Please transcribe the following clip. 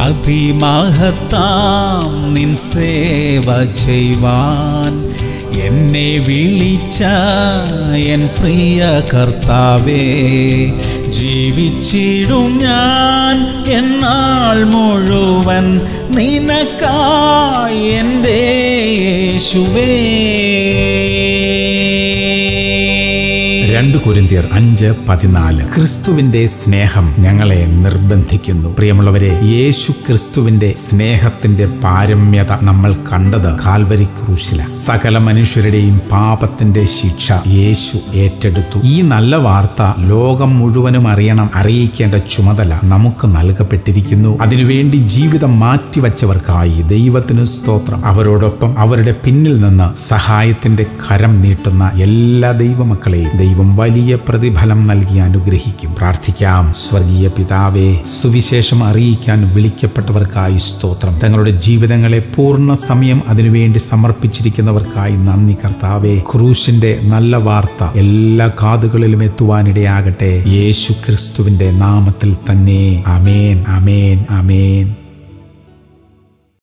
അതിമഹത്താം നിൻ സേവ ചെയ്യുവാൻ എന്നെ വിളിച്ച എൻ പ്രിയ കർത്താവേ ജീവിച്ചിടും ഞാൻ എന്നാൾ മുഴുവൻ നിനക്കായി എൻ്റെ യേശുവേ രണ്ട് കുരിന്തിയർ അഞ്ച് പതിനാല് ക്രിസ്തുവിന്റെ സ്നേഹം ഞങ്ങളെ നിർബന്ധിക്കുന്നു പ്രിയമുള്ളവരെ യേശു ക്രിസ്തുവിന്റെ സ്നേഹത്തിന്റെ പാരമ്യത നമ്മൾ കണ്ടത് കാൽവരി ക്രൂശില സകല മനുഷ്യരുടെയും പാപത്തിന്റെ ശിക്ഷ യേശു ഏറ്റെടുത്തു ഈ നല്ല വാർത്ത ലോകം മുഴുവനും അറിയണം അറിയിക്കേണ്ട ചുമതല നമുക്ക് നൽകപ്പെട്ടിരിക്കുന്നു അതിനുവേണ്ടി ജീവിതം മാറ്റിവെച്ചവർക്കായി ദൈവത്തിന് സ്തോത്രം അവരോടൊപ്പം അവരുടെ പിന്നിൽ നിന്ന് സഹായത്തിന്റെ കരം നീട്ടുന്ന എല്ലാ ദൈവമക്കളെയും ദൈവം വലിയ പ്രതിഫലം നൽകി അനുഗ്രഹിക്കും പ്രാർത്ഥിക്കാം സ്വർഗീയ പിതാവേ സുവിശേഷം അറിയിക്കാൻ വിളിക്കപ്പെട്ടവർക്കായി സ്തോത്രം തങ്ങളുടെ ജീവിതങ്ങളെ പൂർണ്ണ സമയം അതിനുവേണ്ടി സമർപ്പിച്ചിരിക്കുന്നവർക്കായി നന്ദി കർത്താവേ ക്രൂശിന്റെ നല്ല വാർത്ത എല്ലാ കാതുകളിലും എത്തുവാനിടയാകട്ടെ യേശു ക്രിസ്തുവിന്റെ നാമത്തിൽ തന്നെ അമേൻ അമേൻ അമേൻ